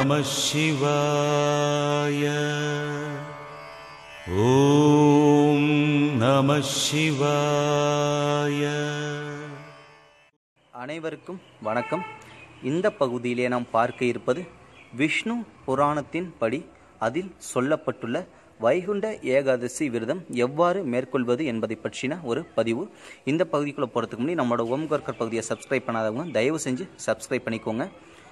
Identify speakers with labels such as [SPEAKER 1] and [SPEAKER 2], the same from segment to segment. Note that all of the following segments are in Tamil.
[SPEAKER 1] நம சிவாய ஓம் நம சிவாய
[SPEAKER 2] அனைவருக்கும் வணக்கம் இந்த பகுதியிலே நாம் பார்க்க இருப்பது விஷ்ணு புராணத்தின் படி அதில் சொல்லப்பட்டுள்ள வைகுண்ட ஏகாதசி விரதம் எவ்வாறு மேற்கொள்வது என்பதை பற்றின ஒரு பதிவு இந்த பகுதிக்குள்ளே போகிறதுக்கு முன்னாடி நம்மளோட ஓம்கர்கர் பகுதியை சப்ஸ்கிரைப் பண்ணாதவங்க தயவு செஞ்சு சப்ஸ்கிரைப் பண்ணிக்கோங்க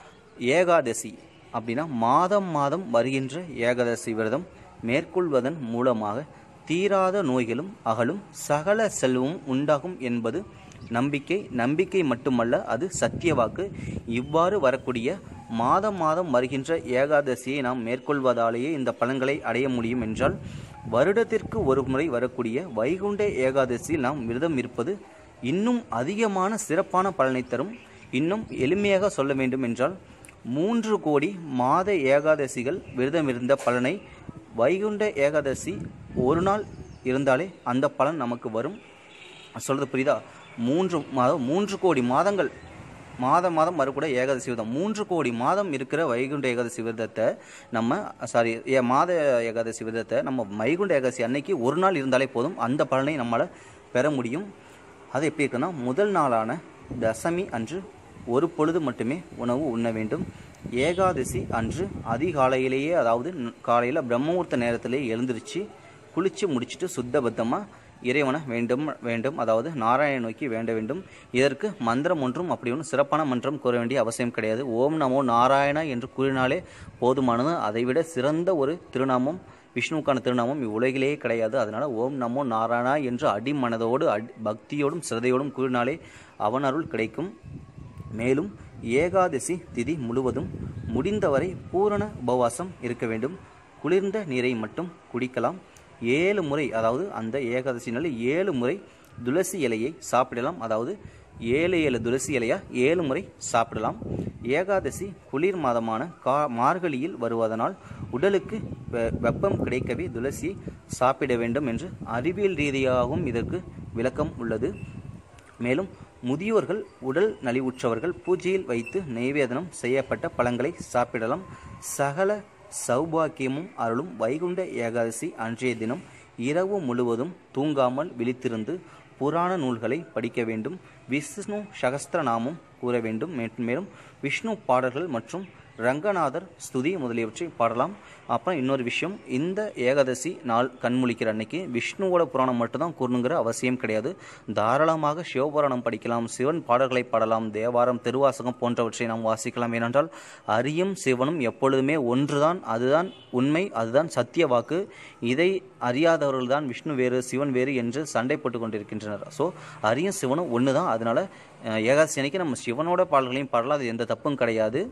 [SPEAKER 2] ஏகாதசி அப்படின்னா மாதம் மாதம் வருகின்ற ஏகாதசி விரதம் மேற்கொள்வதன் மூலமாக தீராத நோய்களும் அகலும் சகல செல்வமும் உண்டாகும் என்பது நம்பிக்கை நம்பிக்கை மட்டுமல்ல அது சத்தியவாக்கு இவ்வாறு வரக்கூடிய மாதம் மாதம் வருகின்ற ஏகாதசியை நாம் மேற்கொள்வதாலேயே இந்த பலன்களை அடைய முடியும் என்றால் வருடத்திற்கு ஒரு முறை வரக்கூடிய வைகுண்ட ஏகாதசியில் நாம் விரதம் இருப்பது இன்னும் அதிகமான சிறப்பான பலனை தரும் இன்னும் எளிமையாக சொல்ல வேண்டும் என்றால் மூன்று கோடி மாத ஏகாதசிகள் விரதம் இருந்த பலனை வைகுண்ட ஏகாதசி ஒரு நாள் இருந்தாலே அந்த பலன் நமக்கு வரும் சொல்றது புரியுதா மூன்று மாதம் மூன்று கோடி மாதங்கள் மாதம் மாதம் வரக்கூடிய ஏகாதசி விரதம் மூன்று கோடி மாதம் இருக்கிற வைகுண்ட ஏகாதசி விரதத்தை நம்ம சாரி ஏ மாத ஏகாதசி விரதத்தை நம்ம வைகுண்ட ஏகாதசி அன்னைக்கு ஒரு நாள் இருந்தாலே போதும் அந்த பலனை நம்மளால் பெற முடியும் அது எப்படி இருக்குன்னா முதல் நாளான தசமி அன்று ஒரு பொழுது மட்டுமே உணவு உண்ண வேண்டும் ஏகாதசி அன்று அதிகாலையிலேயே அதாவது காலையில் பிரம்மமுகூர்த்த நேரத்திலே எழுந்திருச்சு குளித்து முடிச்சுட்டு சுத்தபத்தமாக இறைவனை வேண்டும் வேண்டும் அதாவது நாராயண நோக்கி வேண்ட வேண்டும் இதற்கு மந்திரம் ஒன்றும் அப்படி ஒன்றும் சிறப்பான மந்திரம் கூற வேண்டிய அவசியம் கிடையாது ஓம் நமோ நாராயணா என்று கூறினாலே போதுமானது அதைவிட சிறந்த ஒரு திருநாமம் விஷ்ணுவுக்கான திருநாமம் இவ்வுலகிலேயே கிடையாது அதனால ஓம் நமோ நாராயணா என்று அடிமனதோடு அடி பக்தியோடும் சிரதையோடும் கூறினாலே அவன் அருள் கிடைக்கும் மேலும் ஏகாதசி திதி முழுவதும் முடிந்தவரை பூரண உபவாசம் இருக்க வேண்டும் குளிர்ந்த நீரை மட்டும் குடிக்கலாம் ஏழு முறை அதாவது அந்த ஏகாதசி நாளில் ஏழு முறை துளசி இலையை சாப்பிடலாம் அதாவது ஏழு ஏழு துளசி இலையா ஏழு முறை சாப்பிடலாம் ஏகாதசி குளிர் மாதமான கா மார்கழியில் வருவதனால் உடலுக்கு வெ- வெப்பம் கிடைக்கவே துளசியை சாப்பிட வேண்டும் என்று அறிவியல் ரீதியாகவும் இதற்கு விளக்கம் உள்ளது மேலும் முதியோர்கள் உடல் நலிவுற்றவர்கள் பூஜையில் வைத்து நைவேதனம் செய்யப்பட்ட பழங்களை சாப்பிடலாம் சகல சௌபாக்கியமும் அருளும் வைகுண்ட ஏகாதசி அன்றைய தினம் இரவு முழுவதும் தூங்காமல் விழித்திருந்து புராண நூல்களை படிக்க வேண்டும் விஷ்ணு சகஸ்திரநாமம் கூற வேண்டும் மேலும் மேலும் விஷ்ணு பாடல்கள் மற்றும் ரங்கநாதர் ஸ்துதி முதலியவற்றை பாடலாம் அப்புறம் இன்னொரு விஷயம் இந்த ஏகாதசி நாள் கண்முழிக்கிற அன்னைக்கு விஷ்ணுவோட புராணம் மட்டும்தான் கூறணுங்கிற அவசியம் கிடையாது தாராளமாக சிவபுராணம் படிக்கலாம் சிவன் பாடல்களை பாடலாம் தேவாரம் திருவாசகம் போன்றவற்றை நாம் வாசிக்கலாம் ஏனென்றால் அரியும் சிவனும் எப்பொழுதுமே ஒன்றுதான் அதுதான் உண்மை அதுதான் சத்திய வாக்கு இதை அறியாதவர்கள் தான் விஷ்ணு வேறு சிவன் வேறு என்று சண்டை போட்டு கொண்டிருக்கின்றனர் ஸோ அரியும் சிவனும் ஒன்று தான் அதனால அஹ், ஏகாதசி அன்னைக்கு நம்ம சிவனோட பாடல்களையும் பாடலாம் அது எந்த தப்பும் கிடையாது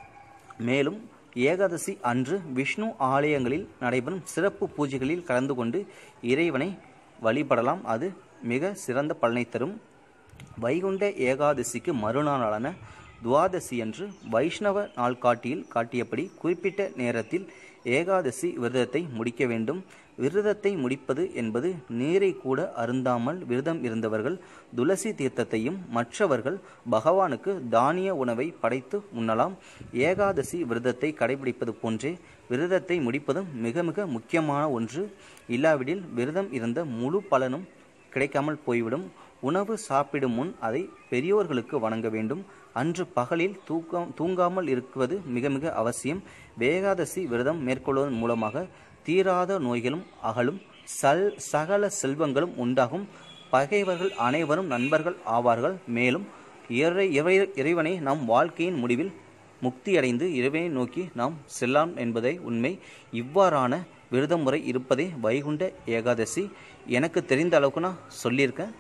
[SPEAKER 2] மேலும் ஏகாதசி அன்று விஷ்ணு ஆலயங்களில் நடைபெறும் சிறப்பு பூஜைகளில் கலந்து கொண்டு இறைவனை வழிபடலாம் அது மிக சிறந்த பலனை தரும் வைகுண்ட ஏகாதசிக்கு மறுநாளான துவாதசி அன்று வைஷ்ணவ நாள்காட்டியில் காட்டியபடி குறிப்பிட்ட நேரத்தில் ஏகாதசி விரதத்தை முடிக்க வேண்டும் விரதத்தை முடிப்பது என்பது நீரை கூட அருந்தாமல் விரதம் இருந்தவர்கள் துளசி தீர்த்தத்தையும் மற்றவர்கள் பகவானுக்கு தானிய உணவை படைத்து உண்ணலாம் ஏகாதசி விரதத்தை கடைபிடிப்பது போன்றே விரதத்தை முடிப்பதும் மிக மிக முக்கியமான ஒன்று இல்லாவிடில் விரதம் இருந்த முழு பலனும் கிடைக்காமல் போய்விடும் உணவு சாப்பிடும் முன் அதை பெரியோர்களுக்கு வணங்க வேண்டும் அன்று பகலில் தூக்கம் தூங்காமல் இருக்குவது மிக மிக அவசியம் வேகாதசி விரதம் மேற்கொள்வதன் மூலமாக தீராத நோய்களும் அகலும் சல் சகல செல்வங்களும் உண்டாகும் பகைவர்கள் அனைவரும் நண்பர்கள் ஆவார்கள் மேலும் இறை இறை- இறைவனை நம் வாழ்க்கையின் முடிவில் முக்தியடைந்து இறைவனை நோக்கி நாம் செல்லாம் என்பதை உண்மை இவ்வாறான விரத முறை இருப்பதே வைகுண்ட ஏகாதசி எனக்கு தெரிந்த அளவுக்கு நான் சொல்லியிருக்கேன்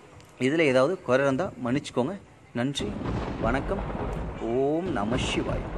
[SPEAKER 2] இதில் ஏதாவது குறை இருந்தால் மன்னிச்சுக்கோங்க நன்றி வணக்கம் ஓம் நம சிவாய்